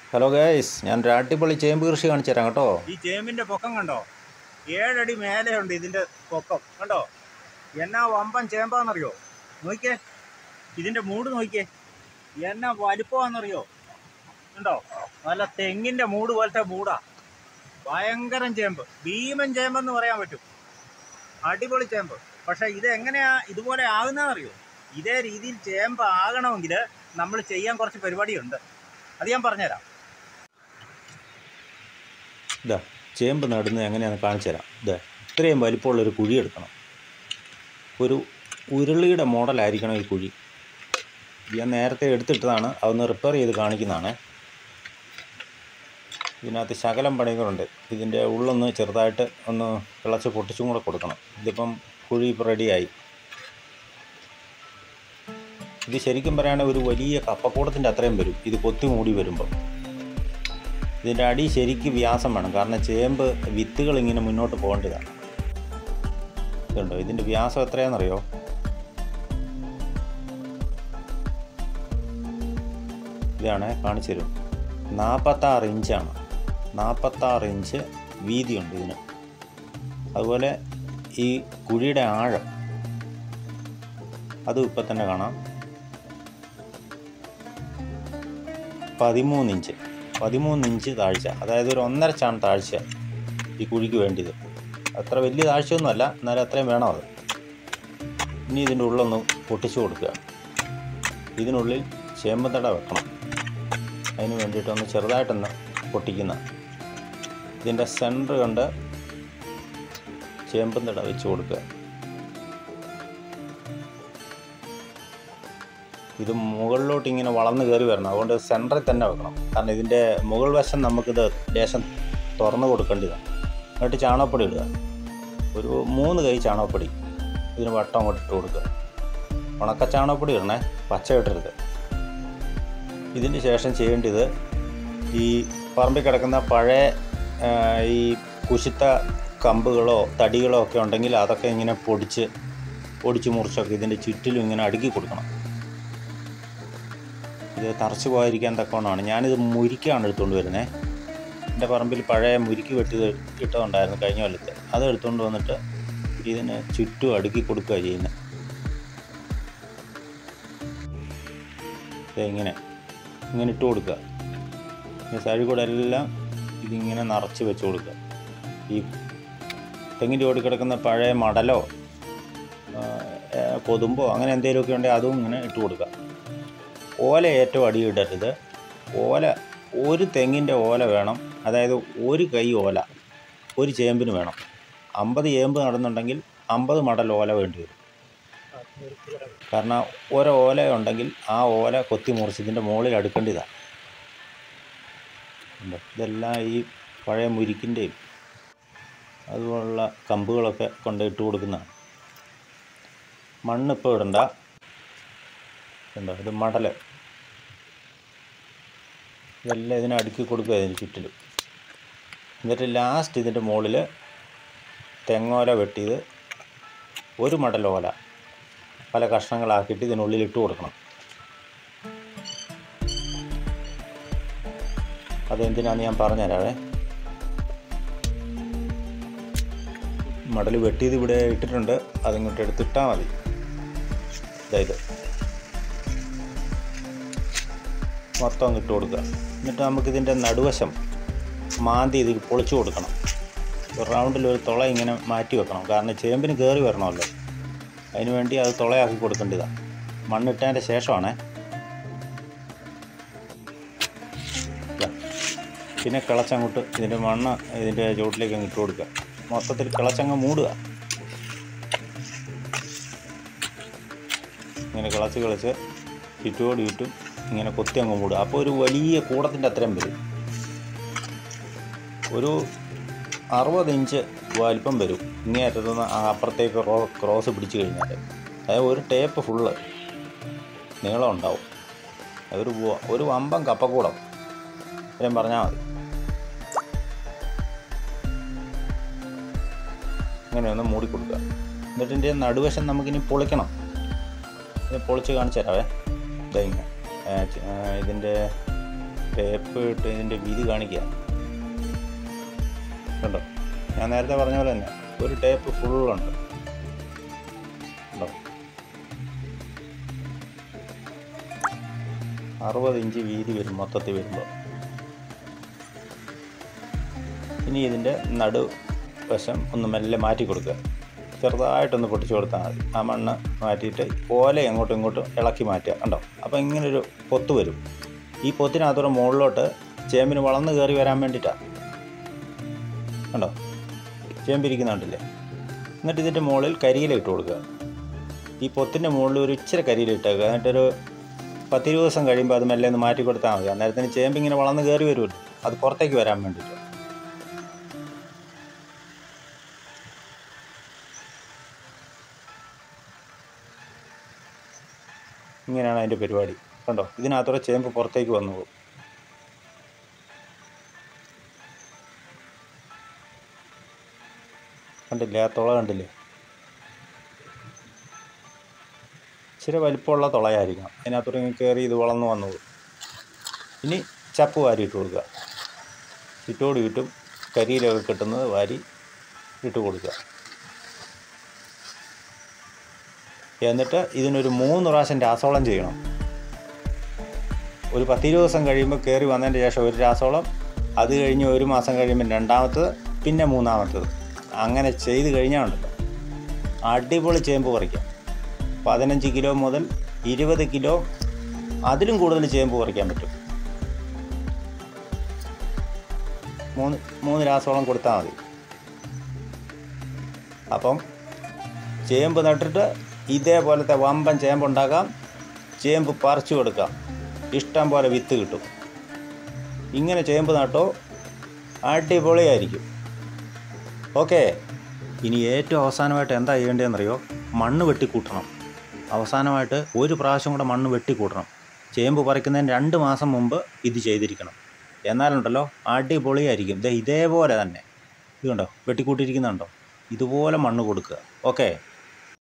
Hello guys ഞാൻ ഒരു അടിപൊളി ചേമ്പ് കൃഷി കാണിച്ചു തരാം കേട്ടോ ഈ ചേമ്പിന്റെ പൊക്കം കണ്ടോ ഏഴടി മേലെയുണ്ട് ഇതിന്റെ പൊക്കം കണ്ടോ എന്നാ വമ്പൻ ചേമ്പാന്നറിയോ നോക്കിയേ ഇതിന്റെ മൂട് നോക്കിയേ എന്നാ വലിപ്പമാണെന്നറിയോ കണ്ടോ നല്ല തെങ്ങിന്റെ മൂട് പോലത്തെ മൂടാ ഭയങ്കരം ചേമ്പ് ഭീമൻ ചേമ്പെന്ന് പറയാൻ പറ്റും അടിപൊളി ചേമ്പ് പക്ഷെ ഇത് എങ്ങനെയാ ഇതുപോലെ ആകുന്നതെന്നറിയോ ഇതേ രീതിയിൽ ചേമ്പ് ആകണമെങ്കിൽ നമ്മൾ ചെയ്യാൻ കുറച്ച് പരിപാടിയുണ്ട് അത് ഞാൻ പറഞ്ഞുതരാം ഇതാ ചേമ്പ് നടുന്നത് എങ്ങനെയാണെന്ന് കാണിച്ചു തരാം ഇതാ ഇത്രയും വലിപ്പമുള്ളൊരു കുഴി എടുക്കണം ഒരു ഉരുളിയുടെ മോഡലായിരിക്കണം ഈ കുഴി ഇത് ഞാൻ നേരത്തെ എടുത്തിട്ടതാണ് അതൊന്ന് റിപ്പയർ ചെയ്ത് കാണിക്കുന്നതാണ് ഇതിനകത്ത് ശകലം പണികളുണ്ട് ഇതിൻ്റെ ഉള്ളൊന്ന് ചെറുതായിട്ട് ഒന്ന് കിളച്ച് പൊട്ടിച്ചും കൂടെ കൊടുക്കണം ഇതിപ്പം കുഴി ഇപ്പോൾ റെഡിയായി ഇത് ശരിക്കും പറയുകയാണെങ്കിൽ ഒരു വലിയ കപ്പക്കൂടത്തിൻ്റെ അത്രയും വരും ഇത് കൊത്തി മൂടി വരുമ്പോൾ ഇതിൻ്റെ അടി ശരിക്ക് വ്യാസം വേണം കാരണം ചേമ്പ് വിത്തുകൾ ഇങ്ങനെ മുന്നോട്ട് പോകേണ്ടതാണ് ഇതുണ്ടോ ഇതിൻ്റെ വ്യാസം എത്രയാണെന്നറിയോ ഇതാണ് കാണിച്ചു തരും നാൽപ്പത്താറ് ഇഞ്ചാണ് നാൽപ്പത്താറ് ഇഞ്ച് വീതിയുണ്ട് ഇതിന് അതുപോലെ ഈ കുഴിയുടെ ആഴം അതും ഇപ്പം തന്നെ കാണാം പതിമൂന്ന് ഇഞ്ച് പതിമൂന്ന് ഇഞ്ച് താഴ്ച അതായത് ഒരു ഒന്നര ചാൺ താഴ്ച ഈ കുഴിക്ക് വേണ്ടിയത് അത്ര വലിയ താഴ്ചയൊന്നുമല്ല എന്നാലും അത്രയും വേണം അത് ഇനി ഇതിൻ്റെ ഉള്ളൊന്ന് പൊട്ടിച്ചു കൊടുക്കുക ഇതിനുള്ളിൽ ചേമ്പന്തട വെക്കണം അതിന് വേണ്ടിയിട്ടൊന്ന് ചെറുതായിട്ടൊന്ന് പൊട്ടിക്കുന്ന ഇതിൻ്റെ സെൻറ്റർ കണ്ട് ചേമ്പന്തട വെച്ച് കൊടുക്കുക ഇത് മുകളിലോട്ട് ഇങ്ങനെ വളർന്ന് കയറി വരണം അതുകൊണ്ട് സെൻറ്ററിൽ തന്നെ വെക്കണം കാരണം ഇതിൻ്റെ മുകൾ വശം നമുക്കിത് ലേശം തുറന്ന് കൊടുക്കേണ്ടതാണ് എന്നിട്ട് ചാണകപ്പൊടി ഇടുക ഒരു മൂന്ന് കൈ ചാണകപ്പൊടി ഇതിന് വട്ടം അങ്ങോട്ട് ഇട്ട് കൊടുക്കുക ഉണക്ക ചാണകപ്പൊടി ഇടണേ പച്ച ഇട്ടരുത് ഇതിന് ശേഷം ചെയ്യേണ്ടത് ഈ പറമ്പിൽ കിടക്കുന്ന പഴയ ആ, ഈ കുശിത്ത കമ്പുകളോ തടികളോ ഒക്കെ ഉണ്ടെങ്കിൽ അതൊക്കെ ഇങ്ങനെ പൊടിച്ച് പൊടിച്ച് മുറിച്ചൊക്കെ ഇതിൻ്റെ ചുറ്റിലും ഇങ്ങനെ അടുക്കി കൊടുക്കണം ഇത് തറച്ചു പോകാതിരിക്കാൻ തക്കവണ്ണമാണ് ഞാനിത് മുരിക്കാണ് എടുത്തുകൊണ്ട് വരുന്നത് എൻ്റെ പറമ്പിൽ പഴയ മുരിക്ക് വെട്ടി ഇട്ടതുണ്ടായിരുന്നു കഴിഞ്ഞ കൊല്ലത്തെ അത് എടുത്തുകൊണ്ട് വന്നിട്ട് ഇതിന് ചുറ്റും അടുക്കി കൊടുക്കുക ചെയ്യുന്നത് ദേ ഇങ്ങനെ ഇങ്ങനെ ഇട്ട് കൊടുക്കുക ഈ സൈഡിൽ കൂടെ എല്ലാം ഇതിങ്ങനെ നിറച്ച് വെച്ച് കൊടുക്കുക ഈ തെങ്ങിൻ്റെ ഓടി കിടക്കുന്ന പഴയ മടലോ ആ, ഏ, കൊതുമ്പോ അങ്ങനെ എന്തെങ്കിലുമൊക്കെ ഉണ്ടെങ്കിൽ അതും ഇങ്ങനെ ഇട്ട് കൊടുക്കുക ഓല ഏറ്റവും അടിയിടരുത് ഓല ഒരു തെങ്ങിൻ്റെ ഓല വേണം അതായത് ഒരു കൈ ഓല ഒരു ചേമ്പിന് വേണം അമ്പത് ചേമ്പ് നടന്നുണ്ടെങ്കിൽ അമ്പത് മടൽ ഓല വേണ്ടി വരും കാരണം ഓരോ ഓല ഉണ്ടെങ്കിൽ ആ ഓല കൊത്തി മുറിച്ച് ഇതിൻ്റെ മുകളിൽ അടുക്കേണ്ടതാണ് ഉണ്ട്. ഇതെല്ലാം ഈ പഴയ മുരിക്കിൻ്റെയും അതുപോലുള്ള കമ്പുകളൊക്കെ കൊണ്ട് ഇട്ട് കൊടുക്കുന്നതാണ് മണ്ണിപ്പോൾ ഇടണ്ട ഉണ്ടോ ഇത് മടൽ ഇതെല്ലാം ഇതിനെ അടുക്കി കൊടുക്കുക ഇതിന് ചുറ്റിലും എന്നിട്ട് ലാസ്റ്റ് ഇതിൻ്റെ മുകളിൽ തെങ്ങോല വെട്ടിയത് ഒരു മടൽ ഓല പല കഷ്ണങ്ങളാക്കിയിട്ട് ഇതിനുള്ളിൽ ഇട്ട് കൊടുക്കണം അതെന്തിനാന്ന് ഞാൻ പറഞ്ഞുതരാവേ മടൽ വെട്ടിയത് ഇവിടെ ഇട്ടിട്ടുണ്ട് അതിങ്ങോട്ട് എടുത്തിട്ടാൽ മതി അതായത് മൊത്തം അങ്ങ് ഇട്ട് കൊടുക്കുക എന്നിട്ട് നമുക്കിതിൻ്റെ നടുവശം മാന്തി ഇത് പൊളിച്ചു കൊടുക്കണം ഒരു റൗണ്ടിൽ ഒരു തുള ഇങ്ങനെ മാറ്റി വെക്കണം കാരണം ചേമ്പിന് കയറി വരണമല്ലോ അതിന് വേണ്ടി അത് തുളയാക്കി കൊടുക്കേണ്ടതാണ് മണ്ണിട്ടതിൻ്റെ ശേഷമാണേ ഇതാ. പിന്നെ കിളച്ചങ്ങോട്ട് ഇതിൻ്റെ മണ്ണ് ഇതിൻ്റെ ചുവട്ടിലേക്ക് അങ്ങ് ഇട്ട് കൊടുക്കുക മൊത്തത്തിൽ കിളച്ചങ്ങ് മൂടുക ഇങ്ങനെ കിളച്ച് കിളച്ച് ചുറ്റോട് ചുറ്റും ഇങ്ങനെ കൊത്തി അങ്ങ് മൂടുക അപ്പോൾ ഒരു വലിയ കൂടത്തിൻ്റെ അത്രയും വരും ഒരു അറുപത് ഇഞ്ച് വലിപ്പം വരും ഇങ്ങേ അറ്റത്തുനിന്ന് ആ അപ്പുറത്തേക്ക് റോ ക്രോസ് പിടിച്ചു കഴിഞ്ഞാൽ അതായത് ഒരു ടേപ്പ് ഫുള്ള് നീളം ഉണ്ടാവും അതൊരു വ- ഒരു വമ്പൻ കപ്പക്കൂടം ഇത്രയും പറഞ്ഞാൽ മതി ഇങ്ങനെ ഒന്ന് മൂടി കൊടുക്കുക എന്നിട്ട് ഇതിൻ്റെ നടുവശം നമുക്കിനി പൊളിക്കണം ഇത് പൊളിച്ച് കാണിച്ചു തരാവേ ഇതാ ഇങ്ങനെ ആ, ച- ആ, ഇതിൻ്റെ ടേപ്പ് ഇട്ട് ഇതിൻ്റെ വീതി കാണിക്കുക കണ്ടോ ഞാൻ നേരത്തെ പറഞ്ഞ പോലെ തന്നെ ഒരു ടേപ്പ് ഫുള്ളുണ്ട് കണ്ടോ അറുപത് ഇഞ്ച് വീതി വരും മൊത്തത്തിൽ വരുമ്പോൾ ഇനി ഇതിൻ്റെ നടു വശം ഒന്ന് മെല്ലെ മാറ്റി കൊടുക്കുക ചെറുതായിട്ടൊന്ന് പൊട്ടിച്ചു കൊടുത്താൽ മതി ആ മണ്ണ് മാറ്റിയിട്ട് ഓല അങ്ങോട്ടും ഇങ്ങോട്ടും ഇളക്കി മാറ്റുക കണ്ടോ അപ്പോൾ ഇങ്ങനൊരു പൊത്ത് വരും ഈ പൊത്തിനകത്തൂടെ മുകളിലോട്ട് ചേമ്പിന് വളർന്ന് കയറി വരാൻ വേണ്ടിയിട്ടാണ് കണ്ടോ ചേമ്പിരിക്കുന്നുണ്ടല്ലേ എന്നിട്ട് ഇതിൻ്റെ മുകളിൽ കരിയില ഇട്ട് കൊടുക്കുക ഈ പൊത്തിൻ്റെ മുകളിൽ ഒരു ഇച്ചിരി കരിയില ഇട്ടേക്കുക എന്നിട്ടൊരു പത്തിരുപത് ദിവസം കഴിയുമ്പോൾ അത് മെല്ലെ ഒന്ന് മാറ്റി കൊടുത്താൽ മതി അന്നേരത്തിന് ചേമ്പ് ഇങ്ങനെ വളർന്ന് കയറി വരുമല്ലോ അത് പുറത്തേക്ക് വരാൻ വേണ്ടിയിട്ട് ഇങ്ങനെയാണ് അതിൻ്റെ പരിപാടി കണ്ടോ ഇതിനകത്തൂടെ ചേമ്പ് പുറത്തേക്ക് വന്നു പോകും കണ്ടില്ലേ ആ തുള കണ്ടില്ലേ ഇച്ചിരി വലിപ്പമുള്ള തുളയായിരിക്കണം അതിനകത്തൂടെ ഇങ്ങനെ കയറി ഇത് വളർന്നു വന്നു പോകും ഇനി ചപ്പ് വാരി ഇട്ട് കൊടുക്കുക ചുറ്റോട് ചുറ്റും കരിയിലൊക്കെ കിട്ടുന്നത് വാരി ഇട്ട് കൊടുക്കുക എന്നിട്ട് ഇതിനൊരു മൂന്ന് പ്രാവശ്യം രാസവളം ചെയ്യണം ഒരു പത്തിരുപത് ദിവസം കഴിയുമ്പോൾ കയറി വന്നതിന് ശേഷം ഒരു രാസവളം അത് കഴിഞ്ഞ് ഒരു മാസം കഴിയുമ്പോൾ രണ്ടാമത്തത് പിന്നെ മൂന്നാമത്തത് അങ്ങനെ ചെയ്ത് കഴിഞ്ഞാൽ ഉണ്ടല്ലോ അടിപൊളി ചേമ്പ് പറിക്കാം പതിനഞ്ച് കിലോ മുതൽ ഇരുപത് കിലോ അതിലും കൂടുതൽ ചേമ്പ് പറിക്കാൻ പറ്റും മൂന്ന് മൂന്ന് രാസവളം കൊടുത്താൽ മതി അപ്പം ചേമ്പ് നട്ടിട്ട് ഇതേപോലത്തെ വമ്പൻ ചേമ്പ് ഉണ്ടാക്കാം ചേമ്പ് പറിച്ചു കൊടുക്കാം ഇഷ്ടം പോലെ വിത്ത് കിട്ടും ഇങ്ങനെ ചേമ്പ് നട്ടോ അടിപൊളിയായിരിക്കും ഓക്കെ ഇനി ഏറ്റവും അവസാനമായിട്ട് എന്താ ചെയ്യേണ്ടതെന്നറിയോ മണ്ണ് വെട്ടിക്കൂട്ടണം അവസാനമായിട്ട് ഒരു പ്രാവശ്യം കൂടെ മണ്ണ് വെട്ടിക്കൂട്ടണം ചേമ്പ് പറിക്കുന്നതിന് രണ്ട് മാസം മുമ്പ് ഇത് ചെയ്തിരിക്കണം എന്നാലുണ്ടല്ലോ അടിപൊളിയായിരിക്കും ദേ ഇതേപോലെ തന്നെ ഇത് കണ്ടോ വെട്ടിക്കൂട്ടിയിരിക്കുന്നുണ്ടോ ഇതുപോലെ മണ്ണ് കൊടുക്കുക ഓക്കെ